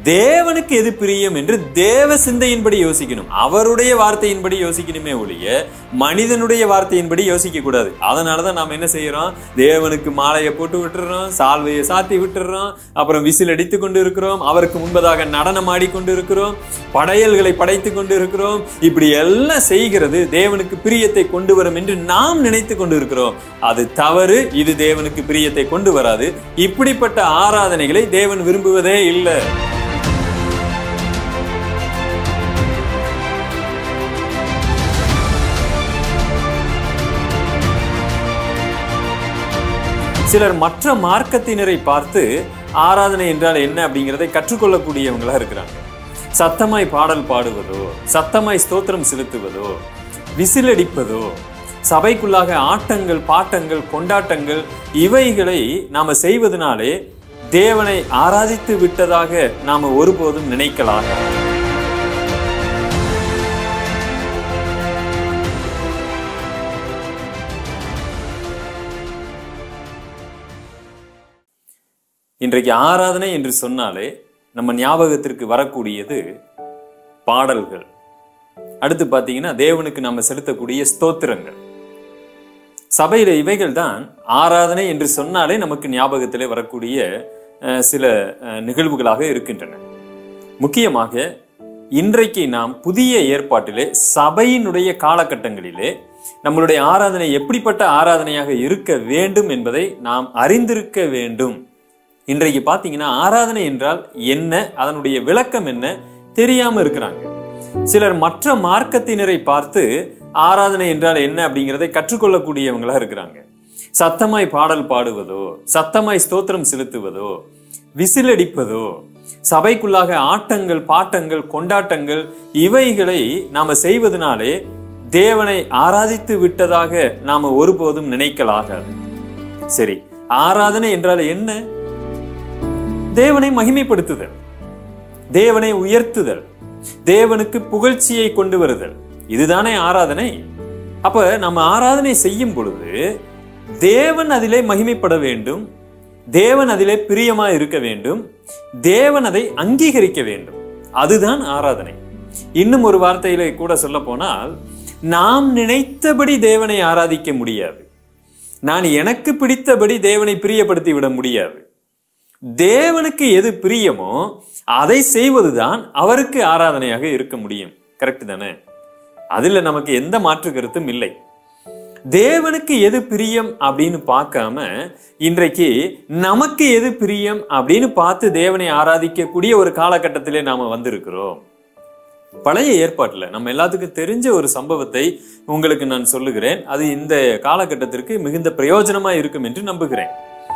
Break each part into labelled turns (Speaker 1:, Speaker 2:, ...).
Speaker 1: தேவனுக்கு எது பிரியம் என்று தேவ சிந்தையின்படி யோசிக்கணும் அவருடைய வார்த்தையின்படி யோசிக்கணுமே ஒழிய மனிதனுடைய வார்த்தையின்படி யோசிக்க கூடாது அதனாலதான் நாம என்ன செய்யறோம் தேவனுக்கு மாலையை போட்டு விட்டுறோம் சால்வையை சாத்தி விட்டுறோம் அப்புறம் விசில் அடித்து கொண்டு இருக்கிறோம் அவருக்கு முன்பதாக நடனம் ஆடிக்கொண்டு இருக்கிறோம் படையல்களை படைத்து கொண்டு இருக்கிறோம் இப்படி எல்லாம் செய்கிறது தேவனுக்கு பிரியத்தை கொண்டு வரும் என்று நாம் நினைத்து கொண்டு இருக்கிறோம் அது தவறு இது தேவனுக்கு பிரியத்தை கொண்டு வராது இப்படிப்பட்ட ஆராதனைகளை தேவன் விரும்புவதே இல்லை சிலர் மற்ற மார்க்கத்தினரை பார்த்து ஆராதனை என்றால் என்ன அப்படிங்கிறதை கற்றுக்கொள்ளக்கூடியவங்களா இருக்கிறாங்க சத்தமாய் பாடல் பாடுவதோ சத்தமாய் ஸ்தோத்திரம் செலுத்துவதோ விசிலடிப்பதோ சபைக்குள்ளாக ஆட்டங்கள் பாட்டங்கள் கொண்டாட்டங்கள் இவைகளை நாம செய்வதனாலே தேவனை ஆராதித்து விட்டதாக நாம ஒருபோதும் நினைக்கலாம் இன்றைக்கு ஆராதனை என்று சொன்னாலே நம்ம ஞாபகத்திற்கு வரக்கூடியது பாடல்கள் அடுத்து பார்த்தீங்கன்னா தேவனுக்கு நம்ம செலுத்தக்கூடிய ஸ்தோத்திரங்கள் சபையில இவைகள் தான் ஆராதனை என்று சொன்னாலே நமக்கு ஞாபகத்திலே வரக்கூடிய அஹ், சில அஹ், நிகழ்வுகளாக இருக்கின்றன முக்கியமாக இன்றைக்கு நாம் புதிய ஏற்பாட்டிலே சபையினுடைய காலகட்டங்களிலே நம்மளுடைய ஆராதனை எப்படிப்பட்ட ஆராதனையாக இருக்க வேண்டும் என்பதை நாம் அறிந்திருக்க வேண்டும் இன்றைக்கு பாத்தீங்கன்னா ஆராதனை என்றால் என்ன அதனுடைய விளக்கம் என்ன தெரியாம இருக்கிறாங்க சிலர் மற்ற மார்க்கத்தினரை பார்த்து ஆராதனை என்றால் என்ன அப்படிங்கிறதை கற்றுக்கொள்ளக்கூடியவங்களா இருக்கிறாங்க சத்தமாய் பாடல் பாடுவதோ சத்தமாய் ஸ்தோத்திரம் செலுத்துவதோ விசிலடிப்பதோ சபைக்குள்ளாக ஆட்டங்கள் பாட்டங்கள் கொண்டாட்டங்கள் இவைகளை நாம செய்வதனாலே தேவனை ஆராதித்து விட்டதாக நாம ஒருபோதும் நினைக்கலாகாது சரி ஆராதனை என்றால் என்ன தேவனை மகிமைப்படுத்துதல் தேவனை உயர்த்துதல் தேவனுக்கு புகழ்ச்சியை கொண்டு வருதல் இதுதானே ஆராதனை அப்ப நம்ம ஆராதனை செய்யும் பொழுது தேவன் அதிலே மகிமைப்பட வேண்டும் தேவன் அதிலே பிரியமா இருக்க வேண்டும் தேவன் அதை அங்கீகரிக்க வேண்டும் அதுதான் ஆராதனை இன்னும் ஒரு வார்த்தையில கூட சொல்ல போனால் நாம் நினைத்தபடி தேவனை ஆராதிக்க முடியாது நான் எனக்கு பிடித்தபடி தேவனை பிரியப்படுத்தி விட முடியாது தேவனுக்கு எது பிரியமோ அதை செய்வதுதான் அவருக்கு ஆராதனையாக இருக்க முடியும் கரெக்ட் தானே அதுல நமக்கு எந்த மாற்று கருத்தும் இல்லை தேவனுக்கு எது பிரியம் அப்படின்னு பார்க்காம இன்றைக்கு நமக்கு எது பிரியம் அப்படின்னு பார்த்து தேவனை ஆராதிக்கக்கூடிய ஒரு காலகட்டத்திலே நாம வந்திருக்கிறோம் பழைய ஏற்பாட்டுல நம்ம எல்லாத்துக்கும் தெரிஞ்ச ஒரு சம்பவத்தை உங்களுக்கு நான் சொல்லுகிறேன் அது இந்த காலகட்டத்திற்கு மிகுந்த பிரயோஜனமா இருக்கும் என்று நம்புகிறேன்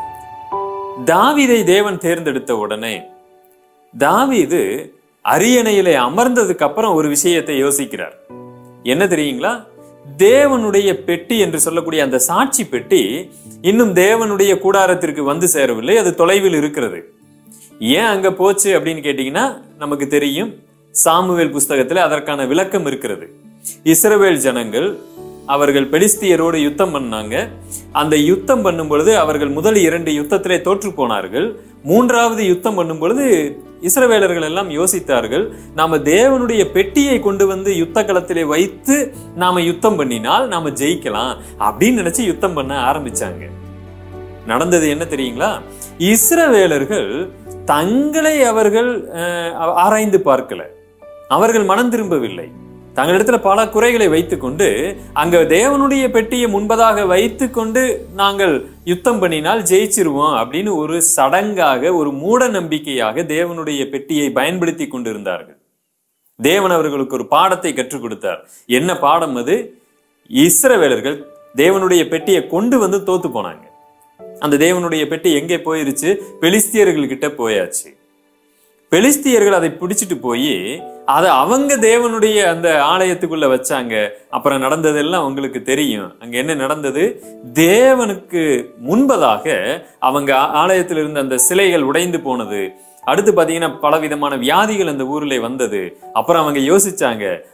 Speaker 1: தாவீதை தேவன் தேர்ந்தெடுத்த உடனே தாவீது அரியணையிலே அமர்ந்ததுக்கு அப்புறம் ஒரு விஷயத்தை யோசிக்கிறார் என்ன தெரியுங்களா தேவனுடைய பெட்டி என்று சொல்லக்கூடிய அந்த சாட்சி பெட்டி இன்னும் தேவனுடைய கூடாரத்திற்கு வந்து சேரவில்லை அது தொலைவில் இருக்கிறது ஏன் அங்க போச்சு அப்படின்னு கேட்டீங்கன்னா நமக்கு தெரியும் சாமுவேல் புஸ்தகத்துல அதற்கான விளக்கம் இருக்கிறது இஸ்ரவேல் ஜனங்கள் அவர்கள் பெலிஸ்தியரோடு யுத்தம் பண்ணாங்க அந்த யுத்தம் பண்ணும் பொழுது அவர்கள் முதல் இரண்டு யுத்தத்திலே தோற்று போனார்கள் மூன்றாவது யுத்தம் பண்ணும் பொழுது இஸ்ரவேலர்கள் எல்லாம் யோசித்தார்கள் நாம தேவனுடைய பெட்டியை கொண்டு வந்து யுத்த களத்திலே வைத்து நாம யுத்தம் பண்ணினால் நாம ஜெயிக்கலாம் அப்படின்னு நினைச்சு யுத்தம் பண்ண ஆரம்பிச்சாங்க நடந்தது என்ன தெரியுங்களா இஸ்ரவேலர்கள் தங்களை அவர்கள் அஹ், ஆராய்ந்து பார்க்கல அவர்கள் மனம் திரும்பவில்லை தங்களிடத்துல பல குறைகளை வைத்துக்கொண்டு அங்க தேவனுடைய பெட்டியை முன்பதாக வைத்துக்கொண்டு நாங்கள் யுத்தம் பண்ணினால் ஜெயிச்சிருவோம் அப்படின்னு ஒரு சடங்காக ஒரு மூட நம்பிக்கையாக தேவனுடைய பெட்டியை பயன்படுத்தி கொண்டிருந்தார்கள் தேவன் அவர்களுக்கு ஒரு பாடத்தை கற்றுக் கொடுத்தார் என்ன பாடம் அது இஸ்ரவேலர்கள் தேவனுடைய பெட்டியை கொண்டு வந்து தோத்து போனாங்க அந்த தேவனுடைய பெட்டி எங்கே போயிருச்சு பெலிஸ்தியர்கள் கிட்ட போயாச்சு பெலிஸ்தியர்கள் அதை பிடிச்சிட்டு போய் அதை அவங்க தேவனுடைய அந்த ஆலயத்துக்குள்ள வச்சாங்க அப்புறம் நடந்ததெல்லாம் உங்களுக்கு தெரியும் அங்க என்ன நடந்தது தேவனுக்கு முன்பதாக அவங்க ஆ- ஆலயத்தில் இருந்த அந்த சிலைகள் உடைந்து போனது அடுத்து பாத்தீங்கன்னா பலவிதமான வியாதிகள் அந்த ஊர்ல வந்தது அப்புறம் அவங்க யோசிச்சாங்க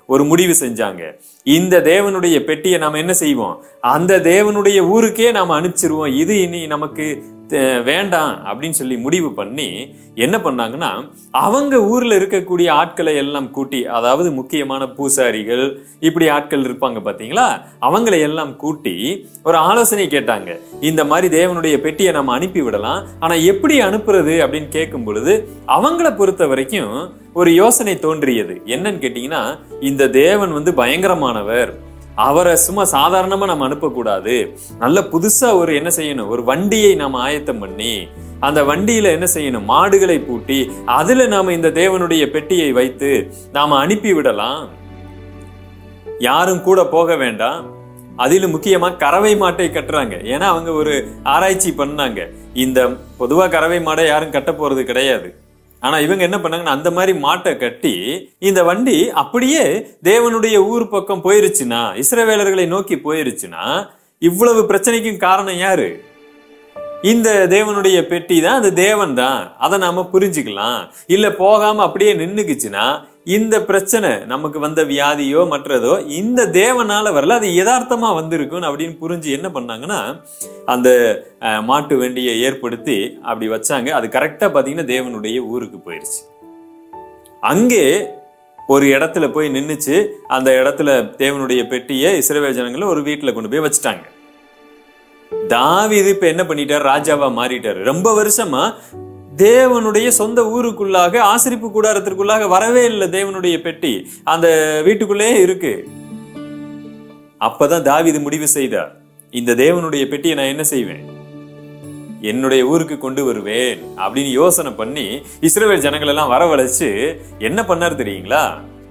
Speaker 1: ஒரு முடிவு செஞ்சாங்க இந்த தேவனுடைய பெட்டியை நாம என்ன செய்வோம் அந்த தேவனுடைய ஊருக்கே நாம அனுப்பிச்சிருவோம் இது இனி நமக்கு தே- வேண்டாம் அப்படின்னு சொல்லி முடிவு பண்ணி என்ன பண்ணாங்கன்னா அவங்க ஊர்ல இருக்கக்கூடிய ஆட்களை எல்லாம் கூட்டி அதாவது முக்கியமான பூசாரிகள் இப்படி ஆட்கள் இருப்பாங்க பாத்தீங்களா அவங்களை எல்லாம் கூட்டி ஒரு ஆலோசனை கேட்டாங்க இந்த மாதிரி தேவனுடைய பெட்டியை நம்ம அனுப்பி விடலாம் ஆனா எப்படி அனுப்புறது அப்படின்னு கேட்கும் பொழுது அவங்கள பொறுத்த வரைக்கும் ஒரு யோசனை தோன்றியது என்னன்னு கேட்டீங்கன்னா இந்த தேவன் வந்து பயங்கரமானவர் அவரை சும்மா சாதாரணமா நம்ம அனுப்பக்கூடாது நல்ல புதுசா ஒரு என்ன செய்யணும் ஒரு வண்டியை நாம ஆயத்தம் பண்ணி அந்த வண்டியில என்ன செய்யணும் மாடுகளை பூட்டி அதுல நாம இந்த தேவனுடைய பெட்டியை வைத்து நாம அனுப்பி விடலாம் யாரும் கூட போக வேண்டாம் அதிலும் முக்கியமா கறவை மாட்டை கட்டுறாங்க ஏன்னா அவங்க ஒரு ஆராய்ச்சி பண்ணாங்க இந்த பொதுவா கறவை மாடை யாரும் கட்ட போறது கிடையாது ஆனா இவங்க என்ன பண்ணாங்கன்னா அந்த மாதிரி மாட்டை கட்டி இந்த வண்டி அப்படியே தேவனுடைய ஊர் பக்கம் போயிருச்சுன்னா இஸ்ரவேலர்களை நோக்கி போயிருச்சுன்னா இவ்வளவு பிரச்சனைக்கும் காரணம் யாரு இந்த தேவனுடைய பெட்டி தான் அந்த தேவன் தான் அதை நாம புரிஞ்சுக்கலாம் இல்ல போகாம அப்படியே நின்னுக்குச்சுன்னா இந்த பிரச்சனை நமக்கு வந்த வியாதியோ மற்றதோ இந்த தேவனால வரல அது யதார்த்தமா வந்திருக்கும் அப்படின்னு புரிஞ்சு என்ன பண்ணாங்கன்னா அந்த அஹ், மாட்டு வண்டியை ஏற்படுத்தி அப்படி வச்சாங்க அது கரெக்டா பாத்தீங்கன்னா தேவனுடைய ஊருக்கு போயிருச்சு அங்கே ஒரு இடத்துல போய் நின்னுச்சு அந்த இடத்துல தேவனுடைய பெட்டியை இஸ்ரவேல் ஜனங்களை ஒரு வீட்டுல கொண்டு போய் வச்சுட்டாங்க தாவீது இப்ப என்ன பண்ணிட்டார் ராஜாவா மாறிட்டாரு ரொம்ப வருஷமா தேவனுடைய சொந்த ஊருக்குள்ளாக ஆசிரிப்பு கூடாரத்திற்குள்ளாக வரவே இல்லை தேவனுடைய பெட்டி அந்த வீட்டுக்குள்ளே இருக்கு அப்பதான் தாவீது முடிவு செய்தார் இந்த தேவனுடைய பெட்டியை நான் என்ன செய்வேன் என்னுடைய ஊருக்கு கொண்டு வருவேன் அப்படின்னு யோசனை பண்ணி இஸ்ரவேல் ஜனங்கள் எல்லாம் வரவழைச்சு என்ன பண்ணார் தெரியுங்களா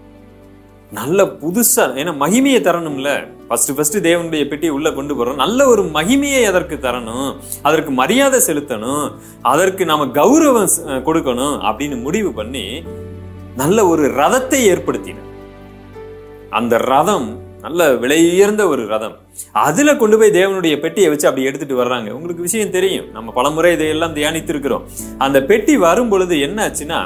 Speaker 1: நல்ல புதுசா ஏன்னா மகிமையை தரணும்ல ஃபர்ஸ்ட் ஃபர்ஸ்ட் தேவனுடைய பெட்டியை உள்ள கொண்டு போறோம் நல்ல ஒரு மகிமையை அதற்கு தரணும் அதற்கு மரியாதை செலுத்தணும் அதற்கு நாம கௌரவம் அஹ், கொடுக்கணும் அப்படின்னு முடிவு பண்ணி நல்ல ஒரு ரதத்தை ஏற்படுத்தின அந்த ரதம் நல்ல விலையுயர்ந்த ஒரு ரதம் அதுல கொண்டு போய் தேவனுடைய பெட்டியை வச்சு அப்படி எடுத்துட்டு வர்றாங்க உங்களுக்கு விஷயம் தெரியும் நம்ம பலமுறை இதையெல்லாம் தியானித்திருக்கிறோம் அந்த பெட்டி வரும் பொழுது என்ன ஆச்சுன்னா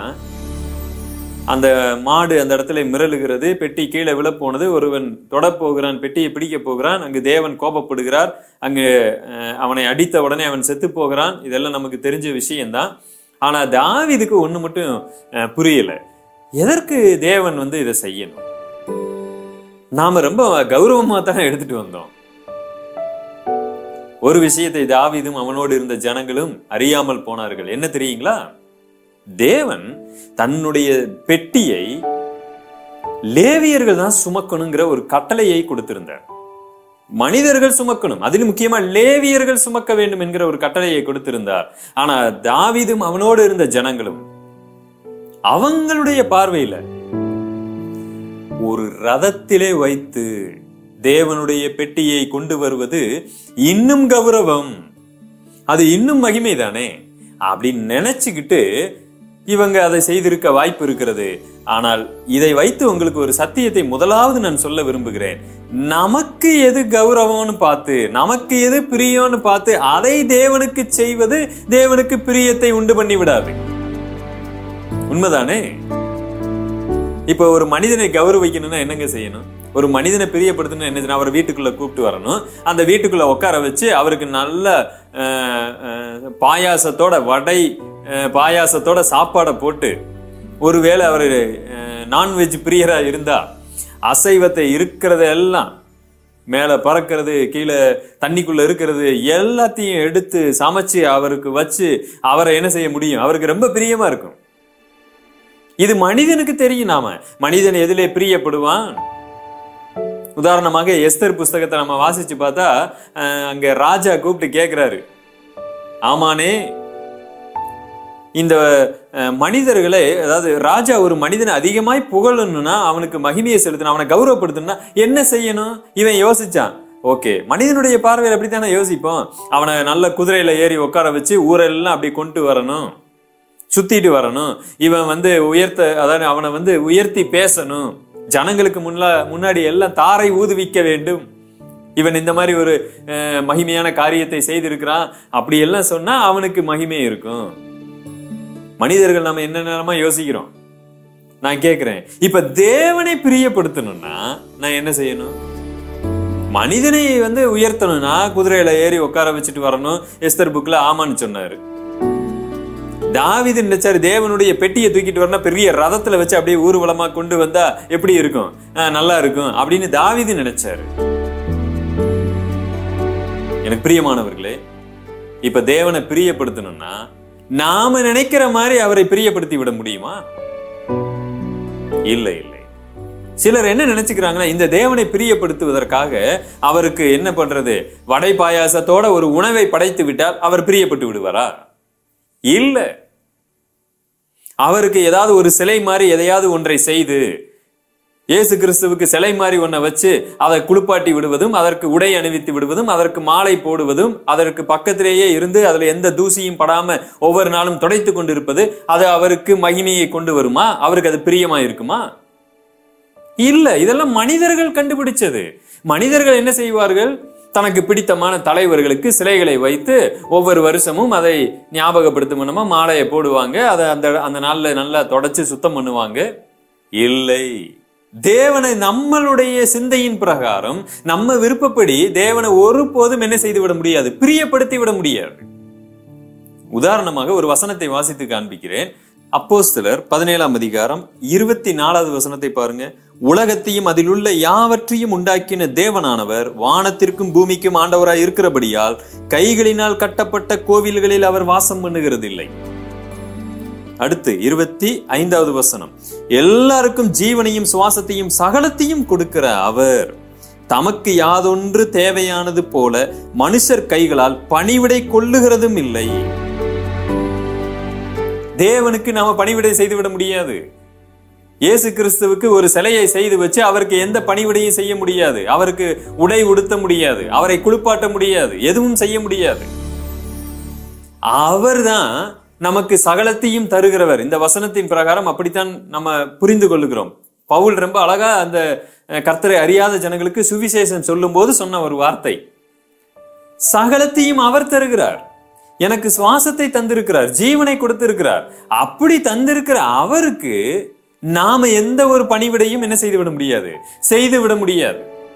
Speaker 1: அந்த மாடு அந்த இடத்துல மிரளுகிறது பெட்டி கீழே விழ போனது ஒருவன் தொட போகிறான் பெட்டியை பிடிக்க போகிறான் அங்கு தேவன் கோபப்படுகிறார் அங்கு அஹ், அவனை அடித்த உடனே அவன் செத்து போகிறான் இதெல்லாம் நமக்கு தெரிஞ்ச விஷயம்தான் ஆனா தாவீதுக்கு ஒண்ணு மட்டும் அஹ், புரியல எதற்கு தேவன் வந்து இதை செய்யணும் நாம ரொம்ப கௌரவமா தான் எடுத்துட்டு வந்தோம் ஒரு விஷயத்தை தாவீதும் அவனோடு இருந்த ஜனங்களும் அறியாமல் போனார்கள் என்ன தெரியுங்களா தேவன் தன்னுடைய பெட்டியை லேவியர்கள் தான் சுமக்கணுங்கிற ஒரு கட்டளையை கொடுத்திருந்தார் மனிதர்கள் சுமக்கணும் அதிலும் முக்கியமா லேவியர்கள் சுமக்க வேண்டும் என்கிற ஒரு கட்டளையை கொடுத்திருந்தார் ஆனா தாவீதும் அவனோடு இருந்த ஜனங்களும் அவங்களுடைய பார்வையில ஒரு ரதத்திலே வைத்து தேவனுடைய பெட்டியை கொண்டு வருவது இன்னும் கௌரவம் அது இன்னும் மகிமை தானே அப்படின்னு நினைச்சுக்கிட்டு இவங்க அதை செய்திருக்க வாய்ப்பு இருக்கிறது ஆனால் இதை வைத்து உங்களுக்கு ஒரு சத்தியத்தை முதலாவது நான் சொல்ல விரும்புகிறேன் நமக்கு எது கௌரவம்னு பார்த்து நமக்கு எது பிரியம்னு பார்த்து அதை தேவனுக்கு செய்வது தேவனுக்கு பிரியத்தை உண்டு பண்ணி விடாது உண்மைதானே இப்ப ஒரு மனிதனை கௌரவிக்கணும்னா என்னங்க செய்யணும் ஒரு மனிதனை பிரியப்படுத்தணும் என்ன செய்யணும் அவரை வீட்டுக்குள்ள கூப்பிட்டு வரணும் அந்த வீட்டுக்குள்ள உட்கார வச்சு அவருக்கு நல்ல அஹ், அஹ், பாயாசத்தோட வடை அஹ், பாயாசத்தோட சாப்பாடை போட்டு ஒருவேளை அவர் நான்வெஜ் பிரியரா இருந்தா அசைவத்தை இருக்கிறத எல்லாம் மேல பறக்கிறது கீழே தண்ணிக்குள்ள இருக்கிறது எல்லாத்தையும் எடுத்து சமைச்சு அவருக்கு வச்சு அவரை என்ன செய்ய முடியும் அவருக்கு ரொம்ப பிரியமா இருக்கும் இது மனிதனுக்கு தெரியும் நாம மனிதன் எதிலே பிரியப்படுவான் உதாரணமாக எஸ்தர் புஸ்தகத்தை நம்ம வாசிச்சு பார்த்தா அஹ், அங்க ராஜா கூப்பிட்டு கேக்குறாரு ஆமானே இந்த அஹ், மனிதர்களை அதாவது ராஜா ஒரு மனிதனை அதிகமாய் புகழணும்னா அவனுக்கு மகிமையை செலுத்தணும் அவனை கௌரவப்படுத்தணும்னா என்ன செய்யணும் இவன் யோசிச்சான் ஓகே மனிதனுடைய பார்வையில் அப்படித்தானே யோசிப்போம் அவனை நல்ல குதிரையில ஏறி உட்கார வச்சு ஊரெல்லாம் அப்படி கொண்டு வரணும் சுத்திட்டு வரணும் இவன் வந்து உயர்த்த அதாவது அவனை வந்து உயர்த்தி பேசணும் ஜனங்களுக்கு முன்னா முன்னாடி எல்லாம் தாரை ஊதுவிக்க வேண்டும் இவன் இந்த மாதிரி ஒரு அஹ், மகிமையான காரியத்தை செய்திருக்கிறான் அப்படி எல்லாம் சொன்னா அவனுக்கு மகிமை இருக்கும் மனிதர்கள் நம்ம என்னென்னமா யோசிக்கிறோம் நான் கேக்குறேன் இப்ப தேவனை பிரியப்படுத்தணும்னா நான் என்ன செய்யணும் மனிதனை வந்து உயர்த்தணும்னா குதிரையில ஏறி உட்கார வச்சுட்டு வரணும் எஸ்தர் புக்ல ஆமான்னு சொன்னாரு தாவிது நினைச்சாரு தேவனுடைய பெட்டியை தூக்கிட்டு வரணும் பெரிய ரதத்துல வச்சு அப்படியே ஊர்வலமா கொண்டு வந்தா எப்படி இருக்கும் ஆஹ், நல்லா இருக்கும் அப்படின்னு தாவிது நினைச்சாரு எனக்கு பிரியமானவர்களே இப்ப தேவனை பிரியப்படுத்தணும்னா நாம நினைக்கிற மாதிரி அவரை பிரியப்படுத்தி விட முடியுமா இல்லை இல்லை சிலர் என்ன நினைச்சுக்கிறாங்கன்னா இந்த தேவனை பிரியப்படுத்துவதற்காக அவருக்கு என்ன பண்றது வடை பாயாசத்தோட ஒரு உணவை படைத்து விட்டால் அவர் பிரியப்பட்டு விடுவாரா இல்ல அவருக்கு ஏதாவது ஒரு சிலை மாதிரி எதையாவது ஒன்றை செய்து இயேசு கிறிஸ்துவுக்கு சிலை மாதிரி ஒன்றை வச்சு அதை குளிப்பாட்டி விடுவதும் அதற்கு உடை அணிவித்து விடுவதும் அதற்கு மாலை போடுவதும் அதற்கு பக்கத்திலேயே இருந்து அதுல எந்த தூசியும் படாம ஒவ்வொரு நாளும் துடைத்து கொண்டிருப்பது அது அவருக்கு மகிமையை கொண்டு வருமா அவருக்கு அது பிரியமா இருக்குமா இல்ல இதெல்லாம் மனிதர்கள் கண்டுபிடிச்சது மனிதர்கள் என்ன செய்வார்கள் தனக்கு பிடித்தமான தலைவர்களுக்கு சிலைகளை வைத்து ஒவ்வொரு வருஷமும் அதை ஞாபகப்படுத்தும் மூலமா மாலையை போடுவாங்க அதை அந்த அந்த நாள்ல நல்லா தொடச்சு சுத்தம் பண்ணுவாங்க இல்லை தேவனை நம்மளுடைய சிந்தையின் பிரகாரம் நம்ம விருப்பப்படி தேவனை ஒருபோதும் என்ன செய்து விட முடியாது பிரியப்படுத்தி விட முடியாது உதாரணமாக ஒரு வசனத்தை வாசித்து காண்பிக்கிறேன் அப்போஸ்தலர் பதினேழாம் அதிகாரம் இருபத்தி நாலாவது வசனத்தை பாருங்க உலகத்தையும் அதிலுள்ள யாவற்றையும் உண்டாக்கின தேவனானவர் வானத்திற்கும் பூமிக்கும் ஆண்டவராய் இருக்கிறபடியால் கைகளினால் கட்டப்பட்ட கோவில்களில் அவர் வாசம் பண்ணுகிறதில்லை அடுத்து இருபத்தி ஐந்தாவது வசனம் எல்லாருக்கும் ஜீவனையும் சுவாசத்தையும் சகலத்தையும் கொடுக்கிற அவர் தமக்கு யாதொன்று தேவையானது போல மனுஷர் கைகளால் பணிவிடை கொள்ளுகிறதும் இல்லை தேவனுக்கு நாம பணிவிடை செய்துவிட முடியாது இயேசு கிறிஸ்துவுக்கு ஒரு சிலையை செய்து வச்சு அவருக்கு எந்த பணிவிடையும் செய்ய முடியாது அவருக்கு உடை உடுத்த முடியாது அவரை குளிப்பாட்ட முடியாது எதுவும் செய்ய முடியாது அவர்தான் நமக்கு சகலத்தையும் தருகிறவர் இந்த வசனத்தின் பிரகாரம் அப்படித்தான் நம்ம புரிந்து கொள்ளுகிறோம் பவுல் ரொம்ப அழகா அந்த அஹ், கர்த்தரை அறியாத ஜனங்களுக்கு சுவிசேஷம் சொல்லும்போது சொன்ன ஒரு வார்த்தை சகலத்தையும் அவர் தருகிறார் எனக்கு சுவாசத்தை தந்திருக்கிறார் ஜீவனை கொடுத்திருக்கிறார் அப்படி தந்திருக்கிற அவருக்கு நாம எந்த ஒரு பணிவிடையும் என்ன செய்து விட முடியாது செய்து விட முடியாது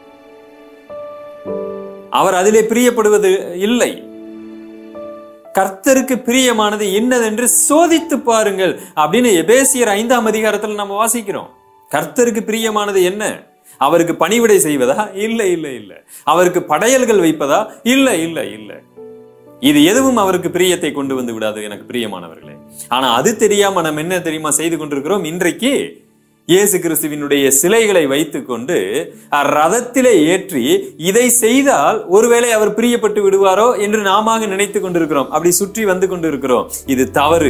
Speaker 1: அவர் அதிலே பிரியப்படுவது இல்லை கர்த்தருக்கு பிரியமானது என்னதென்று சோதித்து பாருங்கள் அப்படின்னு எபேசியர் ஐந்தாம் அதிகாரத்தில் நம்ம வாசிக்கிறோம் கர்த்தருக்கு பிரியமானது என்ன அவருக்கு பணிவிடை செய்வதா இல்ல இல்ல இல்ல அவருக்கு படையல்கள் வைப்பதா இல்ல இல்ல இல்ல இது எதுவும் அவருக்கு பிரியத்தை கொண்டு வந்து விடாது எனக்கு பிரியமானவர்களே ஆனா அது தெரியாம நம்ம என்ன தெரியுமா செய்து கொண்டிருக்கிறோம் இன்றைக்கு இயேசு கிறிஸ்துவினுடைய சிலைகளை வைத்துக்கொண்டு அஹ், ரதத்திலே ஏற்றி இதை செய்தால் ஒருவேளை அவர் பிரியப்பட்டு விடுவாரோ என்று நாம நினைத்து கொண்டிருக்கிறோம் அப்படி சுற்றி வந்து கொண்டிருக்கிறோம் இது தவறு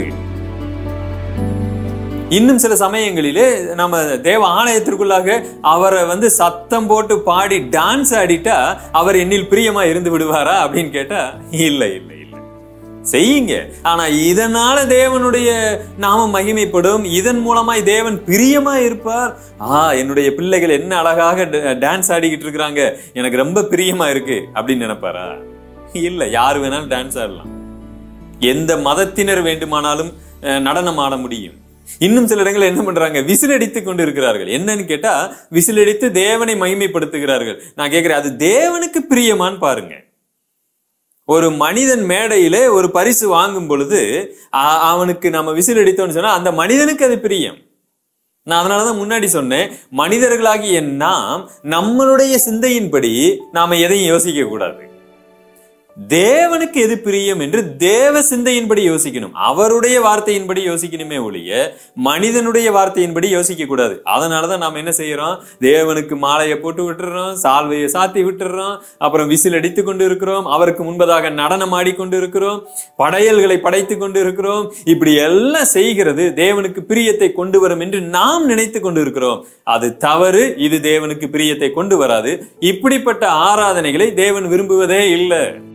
Speaker 1: இன்னும் சில சமயங்களிலே நம்ம தேவ ஆலயத்திற்குள்ளாக அவரை வந்து சத்தம் போட்டு பாடி டான்ஸ் ஆடிட்டா அவர் என்னில் பிரியமா இருந்து விடுவாரா அப்படின்னு கேட்டா இல்ல இல்ல இல்ல செய்யுங்க ஆனா இதனால தேவனுடைய நாம மகிமைப்படும் இதன் மூலமாய் தேவன் பிரியமா இருப்பார் ஆ என்னுடைய பிள்ளைகள் என்ன அழகாக டான்ஸ் ஆடிக்கிட்டு இருக்கிறாங்க எனக்கு ரொம்ப பிரியமா இருக்கு அப்படின்னு நினைப்பாரா இல்ல யாரு வேணாலும் டான்ஸ் ஆடலாம் எந்த மதத்தினர் வேண்டுமானாலும் அஹ், நடனம் ஆட முடியும் இன்னும் சில இடங்கள் என்ன பண்றாங்க விசிலடித்து கொண்டு இருக்கிறார்கள் என்னன்னு கேட்டா விசிலடித்து தேவனை மகிமைப்படுத்துகிறார்கள் நான் கேட்கிறேன் அது தேவனுக்கு பிரியமான்னு பாருங்க ஒரு மனிதன் மேடையிலே ஒரு பரிசு வாங்கும் பொழுது அ- அவனுக்கு நம்ம விசில் அடித்தோம்னு சொன்னா அந்த மனிதனுக்கு அது பிரியம் நான் அதனாலதான் முன்னாடி சொன்னேன் மனிதர்களாகிய நாம் நம்மளுடைய சிந்தையின்படி நாம எதையும் யோசிக்க கூடாது தேவனுக்கு எது பிரியம் என்று தேவ சிந்தையின்படி யோசிக்கணும் அவருடைய வார்த்தையின்படி யோசிக்கணுமே ஒழிய மனிதனுடைய வார்த்தையின்படி யோசிக்க கூடாது அதனாலதான் நாம என்ன செய்யறோம் தேவனுக்கு மாலையை போட்டு விட்டுறோம் சால்வையை சாத்தி விட்டுறோம் அப்புறம் விசில் அடித்து கொண்டு இருக்கிறோம் அவருக்கு முன்பதாக நடனம் ஆடிக்கொண்டு இருக்கிறோம் படையல்களை படைத்து கொண்டு இருக்கிறோம் இப்படி எல்லாம் செய்கிறது தேவனுக்கு பிரியத்தை கொண்டு வரும் என்று நாம் நினைத்து கொண்டு இருக்கிறோம் அது தவறு இது தேவனுக்கு பிரியத்தை கொண்டு வராது இப்படிப்பட்ட ஆராதனைகளை தேவன் விரும்புவதே இல்லை